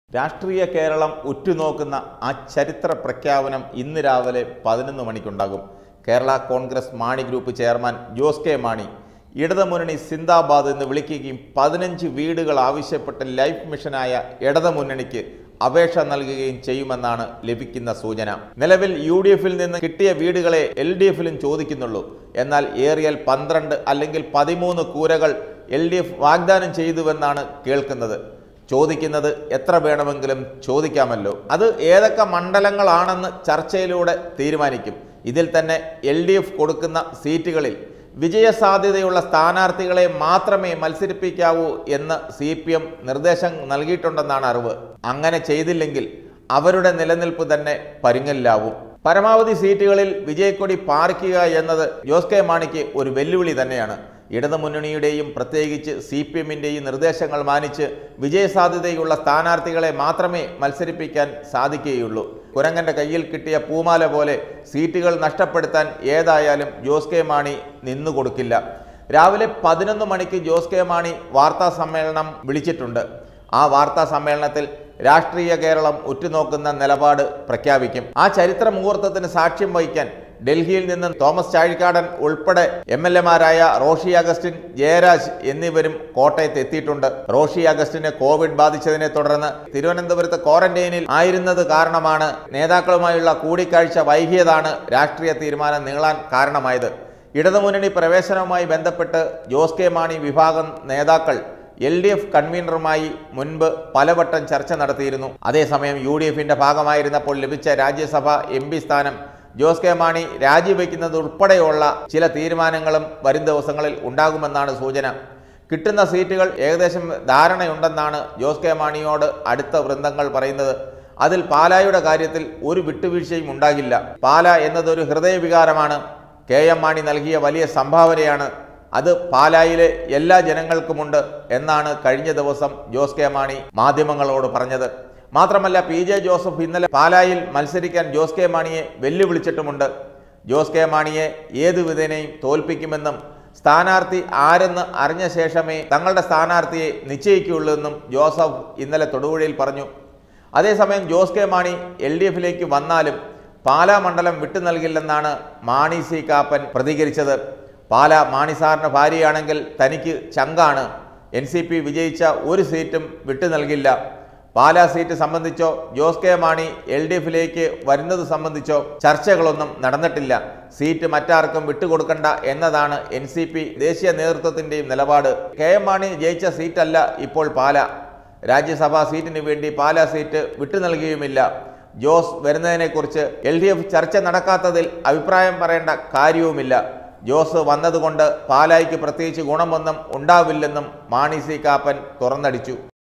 രാഷ്ട്രീയ കേരളം ഉറ്റുനോക്കുന്ന ആ ചരിത്ര പ്രഖ്യാപനം ഇന്ന് രാവിലെ പതിനൊന്ന് മണിക്കുണ്ടാകും Kerala Congress Mani group chairman Jose K Mani ഇടതുമുന്നണി സിന്ദാബാദ് എന്ന് വിളിക്കുകയും പതിനഞ്ച് വീടുകൾ ആവശ്യപ്പെട്ട് ലൈഫ് മിഷനായ ഇടതുമുന്നണിക്ക് അപേക്ഷ നൽകുകയും ചെയ്യുമെന്നാണ് ലഭിക്കുന്ന സൂചന നിലവിൽ യു ഡി എഫിൽ നിന്ന് കിട്ടിയ വീടുകളെ എൽ ഡി എഫിലും ചോദിക്കുന്നുള്ളൂ എന്നാൽ ഏറിയാൽ പന്ത്രണ്ട് അല്ലെങ്കിൽ പതിമൂന്ന് കൂരകൾ എൽ ഡി എഫ് വാഗ്ദാനം ചെയ്തുവെന്നാണ് കേൾക്കുന്നത് ചോദിക്കുന്നത് എത്ര വേണമെങ്കിലും ചോദിക്കാമല്ലോ അത് ഏതൊക്കെ മണ്ഡലങ്ങളാണെന്ന് ചർച്ചയിലൂടെ തീരുമാനിക്കും ഇതിൽ തന്നെ എൽ ഡി എഫ് കൊടുക്കുന്ന സീറ്റുകളിൽ വിജയസാധ്യതയുള്ള സ്ഥാനാർത്ഥികളെ മാത്രമേ മത്സരിപ്പിക്കാവൂ എന്ന് സി പി എം നിർദ്ദേശം നൽകിയിട്ടുണ്ടെന്നാണ് അറിവ് അങ്ങനെ ചെയ്തില്ലെങ്കിൽ അവരുടെ നിലനിൽപ്പ് തന്നെ പരുങ്ങലിലാവും പരമാവധി സീറ്റുകളിൽ വിജയക്കൊടി പാറിക്കുക എന്നത് ജോസ് കെ മാണിക്ക് ഒരു വെല്ലുവിളി തന്നെയാണ് ഇടതുമുന്നണിയുടെയും പ്രത്യേകിച്ച് സി പി എമ്മിൻ്റെയും നിർദ്ദേശങ്ങൾ മാനിച്ച് വിജയസാധ്യതയുള്ള സ്ഥാനാർത്ഥികളെ മാത്രമേ മത്സരിപ്പിക്കാൻ സാധിക്കുകയുള്ളൂ കുരങ്ങന്റെ കയ്യിൽ കിട്ടിയ പൂമാല പോലെ സീറ്റുകൾ നഷ്ടപ്പെടുത്താൻ ഏതായാലും ജോസ് കെ മാണി നിന്നു കൊടുക്കില്ല രാവിലെ പതിനൊന്ന് മണിക്ക് ജോസ് കെ മാണി വാർത്താ സമ്മേളനം വിളിച്ചിട്ടുണ്ട് ആ വാർത്താ സമ്മേളനത്തിൽ രാഷ്ട്രീയ കേരളം ഉറ്റുനോക്കുന്ന നിലപാട് പ്രഖ്യാപിക്കും ആ ചരിത്ര മുഹൂർത്തത്തിന് സാക്ഷ്യം വഹിക്കാൻ ഡൽഹിയിൽ നിന്ന് തോമസ് ചാഴിക്കാടൻ ഉൾപ്പെടെ എം എൽ എമാരായ റോഷി അഗസ്റ്റിൻ ജയരാജ് എന്നിവരും കോട്ടയത്ത് എത്തിയിട്ടുണ്ട് റോഷി അഗസ്റ്റിന് കോവിഡ് ബാധിച്ചതിനെ തുടർന്ന് തിരുവനന്തപുരത്ത് ക്വാറന്റൈനിൽ ആയിരുന്നത് കാരണമാണ് നേതാക്കളുമായുള്ള കൂടിക്കാഴ്ച വൈകിയതാണ് രാഷ്ട്രീയ തീരുമാനം നീളാൻ കാരണമായത് ഇടതുമുന്നണി പ്രവേശനവുമായി ബന്ധപ്പെട്ട് ജോസ് കെ മാണി വിഭാഗം നേതാക്കൾ എൽ ഡി എഫ് കൺവീനറുമായി മുൻപ് പലവട്ടം ചർച്ച നടത്തിയിരുന്നു അതേസമയം യു ഡി എഫിന്റെ ഭാഗമായിരുന്നപ്പോൾ ലഭിച്ച രാജ്യസഭ എം പി സ്ഥാനം ജോസ് കെ മാണി രാജിവെക്കുന്നത് ഉൾപ്പെടെയുള്ള ചില തീരുമാനങ്ങളും വരും ദിവസങ്ങളിൽ ഉണ്ടാകുമെന്നാണ് സൂചന കിട്ടുന്ന സീറ്റുകൾ ഏകദേശം ധാരണയുണ്ടെന്നാണ് ജോസ് കെ മാണിയോട് അടുത്ത വൃന്ദങ്ങൾ പറയുന്നത് അതിൽ പാലായുടെ കാര്യത്തിൽ ഒരു വിട്ടുവീഴ്ചയും ഉണ്ടാകില്ല പാല എന്നതൊരു ഹൃദയവികാരമാണ് കെ എം മാണി നൽകിയ വലിയ സംഭാവനയാണ് അത് പാലായിലെ എല്ലാ ജനങ്ങൾക്കുമുണ്ട് എന്നാണ് കഴിഞ്ഞ ദിവസം ജോസ് കെ മാണി മാധ്യമങ്ങളോട് പറഞ്ഞത് മാത്രമല്ല പി ജെ ജോസഫ് ഇന്നലെ പാലായിൽ മത്സരിക്കാൻ ജോസ് കെ മാണിയെ വെല്ലുവിളിച്ചിട്ടുമുണ്ട് ജോസ് കെ മാണിയെ ഏതു വിധേനയും തോൽപ്പിക്കുമെന്നും സ്ഥാനാർത്ഥി ആരെന്ന് അറിഞ്ഞ ശേഷമേ തങ്ങളുടെ സ്ഥാനാർത്ഥിയെ നിശ്ചയിക്കുകയുള്ളൂ എന്നും ജോസഫ് ഇന്നലെ തൊടുപുഴയിൽ പറഞ്ഞു അതേസമയം Jose K Mani L D എഫിലേക്ക് വന്നാലും പാലാ മണ്ഡലം വിട്ടു നൽകില്ലെന്നാണ് മാണി സി കാപ്പൻ പ്രതികരിച്ചത് പാല മാണി സാറിന് ഭാര്യയാണെങ്കിൽ തനിക്ക് ചങ്കാണ് എൻ സി പി വിജയിച്ച ഒരു സീറ്റും വിട്ടു നൽകില്ല പാലാ സീറ്റ് സംബന്ധിച്ചോ Jose K Mani L D എഫിലേക്ക് വരുന്നത് സംബന്ധിച്ചോ ചർച്ചകളൊന്നും നടന്നിട്ടില്ല സീറ്റ് മറ്റാർക്കും വിട്ടുകൊടുക്കണ്ട എന്നതാണ് എൻ സി പി ദേശീയ നേതൃത്വത്തിന്റെയും നിലപാട് കെ എം മാണി ജയിച്ച സീറ്റല്ല ഇപ്പോൾ പാല രാജ്യസഭാ സീറ്റിന് വേണ്ടി പാലാ സീറ്റ് വിട്ടു നൽകുകയുമില്ല ജോസ് വരുന്നതിനെക്കുറിച്ച് എൽ ഡി എഫ് ചർച്ച നടക്കാത്തതിൽ അഭിപ്രായം പറയേണ്ട കാര്യവുമില്ല ജോസ് വന്നതുകൊണ്ട് പാലായിക്ക് പ്രത്യേകിച്ച് ഗുണമൊന്നും ഉണ്ടാവില്ലെന്നും മാണി സി കാപ്പൻ തുറന്നടിച്ചു